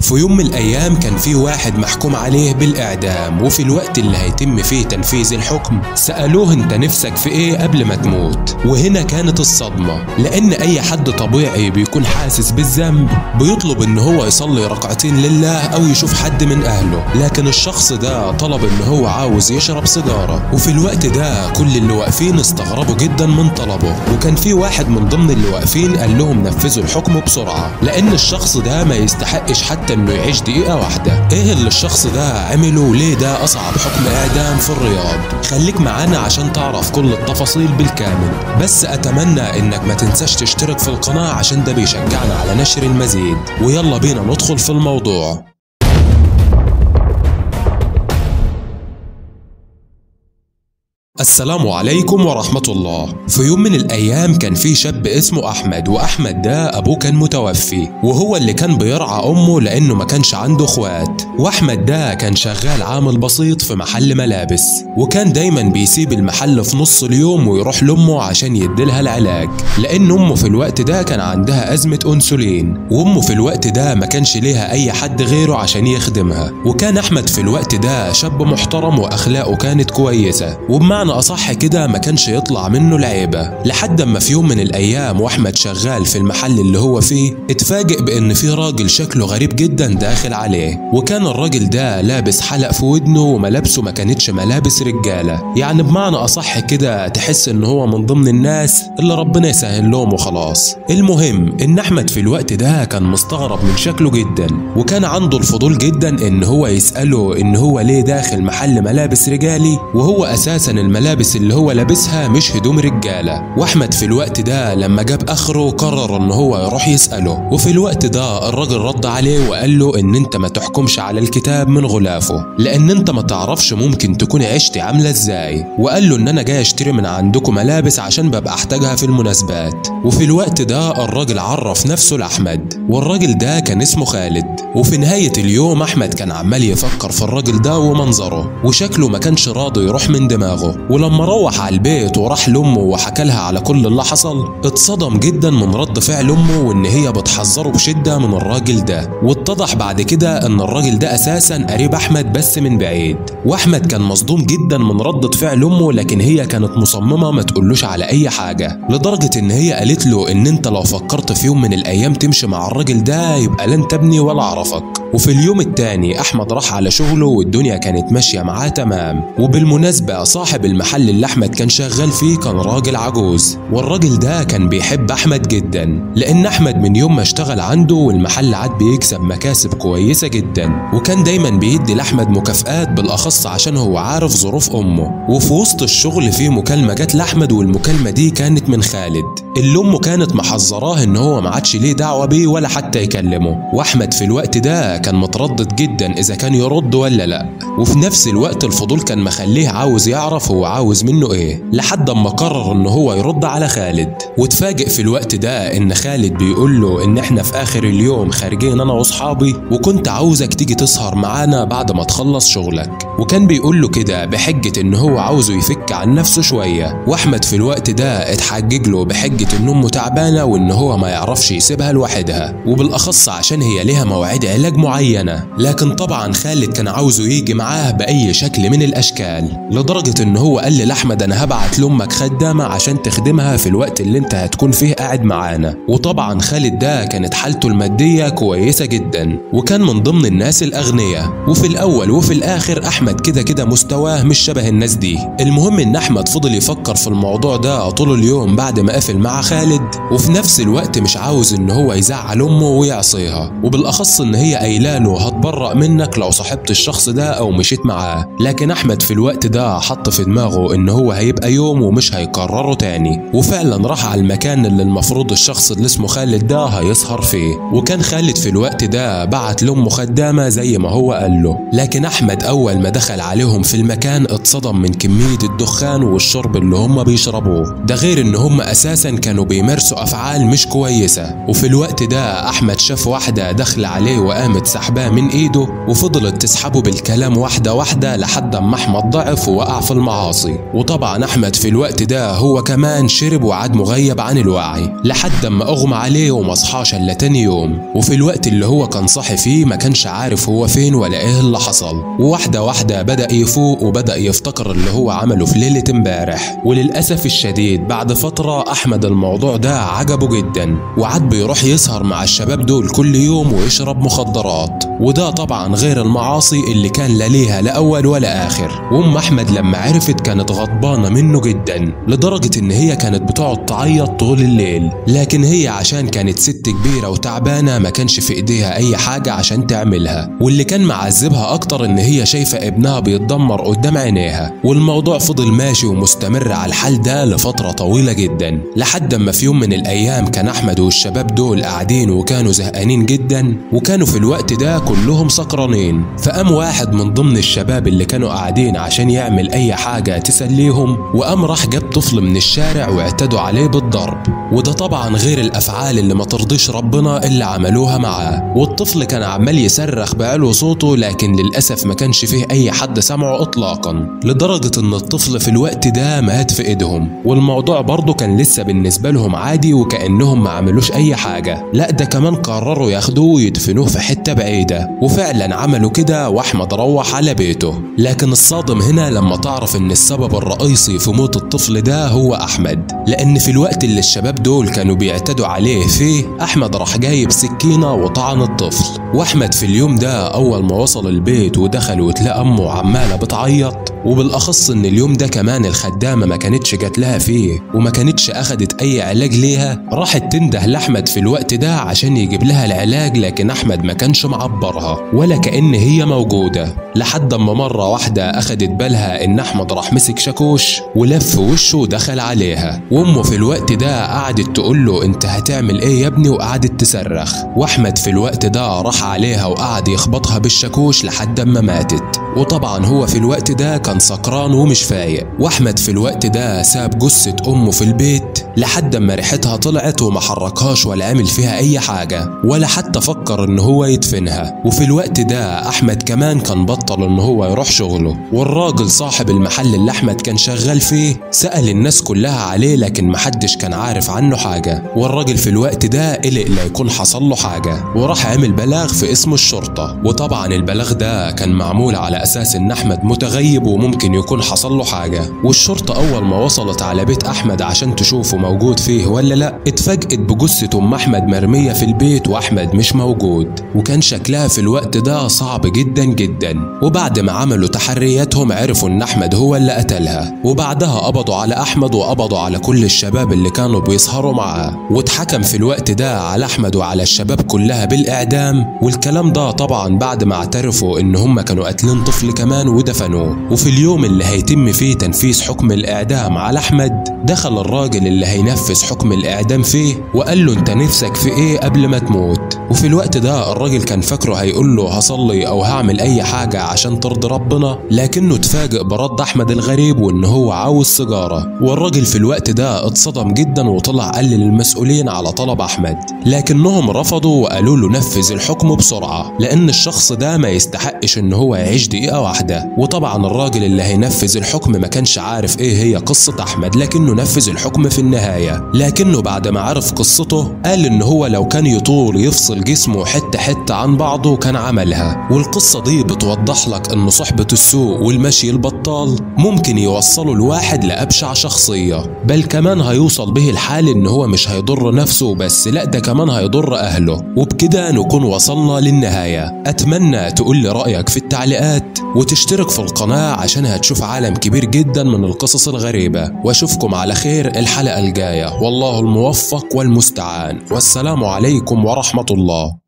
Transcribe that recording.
في يوم من الأيام كان في واحد محكوم عليه بالإعدام وفي الوقت اللي هيتم فيه تنفيذ الحكم سألوه أنت نفسك في إيه قبل ما تموت وهنا كانت الصدمة لأن أي حد طبيعي بيكون حاسس بالذنب بيطلب إن هو يصلي ركعتين لله أو يشوف حد من أهله لكن الشخص ده طلب إن هو عاوز يشرب سيجارة وفي الوقت ده كل اللي واقفين استغربوا جدا من طلبه وكان في واحد من ضمن اللي واقفين قال لهم نفذوا الحكم بسرعة لأن الشخص ده ما يستحقش حتى إنه يعيش دقيقة واحدة إيه اللي الشخص ده عمله وليه ده أصعب حكم إعدام في الرياض خليك معانا عشان تعرف كل التفاصيل بالكامل بس أتمنى إنك ما تنساش تشترك في القناة عشان ده بيشجعنا على نشر المزيد ويلا بينا ندخل في الموضوع السلام عليكم ورحمة الله في يوم من الأيام كان في شاب اسمه أحمد وأحمد ده أبوه كان متوفي وهو اللي كان بيرعى أمه لأنه ما كانش عنده إخوات وأحمد ده كان شغال عامل بسيط في محل ملابس وكان دايما بيسيب المحل في نص اليوم ويروح لأمه عشان يديلها العلاج لأن أمه في الوقت ده كان عندها أزمة أنسولين وأمه في الوقت ده ما كانش ليها أي حد غيره عشان يخدمها وكان أحمد في الوقت ده شاب محترم وأخلاقه كانت كويسة وبمعنى بمعنى أصح كده ما كانش يطلع منه العيبة لحد أما في يوم من الأيام وأحمد شغال في المحل اللي هو فيه اتفاجئ بإن في راجل شكله غريب جدا داخل عليه وكان الراجل ده لابس حلق في ودنه وملابسه ما كانتش ملابس رجالة يعني بمعنى أصح كده تحس إن هو من ضمن الناس اللي ربنا يسهل لهم وخلاص المهم إن أحمد في الوقت ده كان مستغرب من شكله جدا وكان عنده الفضول جدا إن هو يسأله إن هو ليه داخل محل ملابس رجالي وهو أساسا الملابس اللي هو لابسها مش هدوم رجاله واحمد في الوقت ده لما جاب اخره قرر ان هو يروح يساله وفي الوقت ده الراجل رد عليه وقال له ان انت ما تحكمش على الكتاب من غلافه لان انت ما تعرفش ممكن تكون عيشتي عامله ازاي وقال له ان انا جاي اشتري من عندكم ملابس عشان ببقى احتاجها في المناسبات وفي الوقت ده الراجل عرف نفسه لاحمد والراجل ده كان اسمه خالد وفي نهايه اليوم احمد كان عمال يفكر في الراجل ده ومنظره وشكله ما كانش راضي يروح من دماغه ولما روح على البيت وراح لامه وحكى لها على كل اللي حصل اتصدم جدا من رد فعل امه وان هي بتحذره بشده من الراجل ده واتضح بعد كده ان الراجل ده اساسا قريب احمد بس من بعيد واحمد كان مصدوم جدا من ردة فعل امه لكن هي كانت مصممه ما تقولوش على اي حاجه لدرجه ان هي قالت له ان انت لو فكرت في يوم من الايام تمشي مع الراجل ده يبقى لن تبني ولا اعرفك وفي اليوم التاني احمد راح على شغله والدنيا كانت ماشيه معاه تمام وبالمناسبه صاحب المحل اللي احمد كان شغال فيه كان راجل عجوز والراجل ده كان بيحب احمد جدا لان احمد من يوم ما اشتغل عنده والمحل عاد بيكسب مكاسب كويسه جدا وكان دايما بيدي لاحمد مكافآت بالاخص عشان هو عارف ظروف امه وفي وسط الشغل في مكالمه جت لاحمد والمكالمه دي كانت من خالد اللي امه كانت محذراه ان هو ما عادش ليه دعوه بيه ولا حتى يكلمه واحمد في الوقت ده كان متردد جدا اذا كان يرد ولا لا وفي نفس الوقت الفضول كان مخليه عاوز يعرف هو عاوز منه ايه لحد اما قرر ان هو يرد على خالد واتفاجئ في الوقت ده ان خالد بيقول له ان احنا في اخر اليوم خارجين انا واصحابي وكنت عاوزك تيجي تسهر معانا بعد ما تخلص شغلك وكان بيقول له كده بحجه ان هو عاوزه يفك عن نفسه شويه واحمد في الوقت ده اتحجج له بحجه ان امه تعبانه وان هو ما يعرفش يسيبها لوحدها وبالاخص عشان هي ليها مواعيد علاج معينه لكن طبعا خالد كان عاوزه يجي معاه باي شكل من الاشكال لدرجه ان هو قال لاحمد انا هبعت لامك خدامه عشان تخدمها في الوقت اللي انت هتكون فيه قاعد معانا وطبعا خالد ده كانت حالته الماديه كويسه جدا وكان من ضمن الناس الاغنياء وفي الاول وفي الاخر احمد كده كده مستواه مش شبه الناس دي المهم ان احمد فضل يفكر في الموضوع ده طول اليوم بعد ما قفل مع خالد وفي نفس الوقت مش عاوز ان هو يزعل امه ويعصيها وبالاخص ان هي قايله له هتبرأ منك لو صاحبت الشخص ده او مشيت معاه لكن احمد في الوقت ده حط في دماغه ان هو هيبقى يوم ومش هيكرره تاني وفعلا راح على المكان اللي المفروض الشخص اللي اسمه خالد ده هيسهر فيه وكان خالد في الوقت ده بعت لامه خدامه زي ما هو قال له لكن احمد اول ما دخل عليهم في المكان اتصدم من كميه الدخان والشرب اللي هم بيشربوه ده غير ان هم اساسا دايما كانوا بيمارسوا افعال مش كويسه وفي الوقت ده احمد شاف واحده داخله عليه وقامت سحباه من ايده وفضلت تسحبه بالكلام واحده واحده لحد ما احمد ضعف ووقع في المعاصي وطبعا احمد في الوقت ده هو كمان شرب وعاد مغيب عن الوعي لحد ما اغمى عليه وما صحاش الا تاني يوم وفي الوقت اللي هو كان صاحي فيه ما كانش عارف هو فين ولا ايه اللي حصل وواحده واحده بدا يفوق وبدا يفتكر اللي هو عمله في ليله امبارح وللاسف الشديد بعد فتره احمد الموضوع ده عجبه جدا وعاد بيروح يسهر مع الشباب دول كل يوم ويشرب مخدرات وده طبعا غير المعاصي اللي كان لا ليها لا اول ولا اخر وام احمد لما عرفت كانت غضبانه منه جدا لدرجه ان هي كانت بتقعد تعيط طول الليل لكن هي عشان كانت ست كبيره وتعبانه ما كانش في ايديها اي حاجه عشان تعملها واللي كان معذبها اكتر ان هي شايفه ابنها بيتدمر قدام عينيها والموضوع فضل ماشي ومستمر على الحال ده لفتره طويله جدا لحد ما في يوم من الايام كان احمد والشباب دول قاعدين وكانوا زهقانين جدا وكانوا في الوقت ده كلهم سكرانين فقام واحد من ضمن الشباب اللي كانوا قاعدين عشان يعمل اي حاجه تسليهم وقام راح جاب طفل من الشارع واعتدوا عليه بالضرب وده طبعا غير الافعال اللي ما ترضيش ربنا اللي عملوها معاه والطفل كان عمال يصرخ بعلو صوته لكن للاسف ما كانش فيه اي حد سمعه اطلاقا لدرجه ان الطفل في الوقت ده مات في ايدهم والموضوع برضه كان لسه بالنسبه لهم عادي وكانهم ما عملوش اي حاجه لا ده كمان قرروا ياخدوه ويدفنوه في حته بعيده وفعلا عملوا كده واحمد روح على بيته لكن الصادم هنا لما تعرف ان السبب الرئيسي في موت الطفل ده هو احمد لان في الوقت اللي الشباب دول كانوا بيعتدوا عليه فيه احمد راح جايب سكينه وطعن الطفل واحمد في اليوم ده اول ما وصل البيت ودخل وتلاقى امه عماله بتعيط وبالاخص ان اليوم ده كمان الخدامه ما كانتش جات لها فيه وما كانتش اخدت اي علاج ليها راحت تنده لاحمد في الوقت ده عشان يجيب لها العلاج لكن احمد ما كانش معبرها ولا كان هي موجوده لحد اما مره واحده اخدت بالها ان احمد راح مسك شاكوش ولف وشه ودخل عليها وامه في الوقت ده قعدت تقول له انت هتعمل ايه يا ابني وقعدت تصرخ واحمد في الوقت ده راح عليها وقعد يخبطها بالشاكوش لحد اما ماتت وطبعا هو في الوقت ده كان سكران ومش فايق واحمد في الوقت ده ساب جثة امه في البيت لحد ما ريحتها طلعت وما حركهاش ولا عمل فيها اي حاجة ولا حتى فكر ان هو يدفنها وفي الوقت ده احمد كمان كان بطل ان هو يروح شغله والراجل صاحب المحل اللي احمد كان شغال فيه سأل الناس كلها عليه لكن محدش كان عارف عنه حاجة والراجل في الوقت ده قلق لا يكون حصل له حاجة وراح عمل بلاغ في اسم الشرطة وطبعا البلاغ ده كان معمول على اساس ان احمد متغيب وممكن يكون حصل له حاجة والشرطة اول ما وصلت على بيت احمد عشان تشوفه موجود فيه ولا لا اتفاجئت بجثة ام احمد مرمية في البيت واحمد مش موجود وكان شكلها في الوقت ده صعب جدا جدا وبعد ما عملوا تحرياتهم عرفوا ان احمد هو اللي قتلها وبعدها قبضوا على احمد وقبضوا على كل الشباب اللي كانوا بيسهروا معاه واتحكم في الوقت ده على احمد وعلى الشباب كلها بالاعدام والكلام ده طبعا بعد ما اعترفوا ان هم كانوا قاتلين طفل كمان ودفنوه وفي اليوم اللي هيتم فيه تنفيذ حكم الاعدام على احمد دخل الراجل اللي هينفذ حكم الاعدام فيه وقال له انت نفسك في ايه قبل ما تموت وفي الوقت ده الراجل كان فاكره هيقول له هصلي او هعمل اي حاجه عشان ترضي ربنا لكنه اتفاجئ برد احمد الغريب وان هو عاوز سيجاره والراجل في الوقت ده اتصدم جدا وطلع قال للمسؤولين على طلب احمد لكنهم رفضوا وقالوا له نفذ الحكم بسرعه لان الشخص ده ما يستحقش ان هو يعيش دقيقه واحده وطبعا الراجل اللي هينفذ الحكم ما كانش عارف ايه هي قصه احمد لكنه نفذ الحكم في النهايه لكنه بعد ما عرف قصته قال ان هو لو كان يطول يفصل جسمه حته حته عن بعضه كان عملها والقصه دي بتوضح لك ان صحبه السوء والمشي البطال ممكن يوصلوا الواحد لابشع شخصيه بل كمان هيوصل به الحال ان هو مش هيضر نفسه بس لا ده كمان هيضر اهله وبكده نكون وصلنا للنهايه اتمنى تقول لي رايك في التعليقات وتشترك في القناه عشان هتشوف عالم كبير جدا من القصص الغريبه واشوفكم على خير الحلقه الجايه والله الموفق والمستعان والسلام عليكم ورحمه الله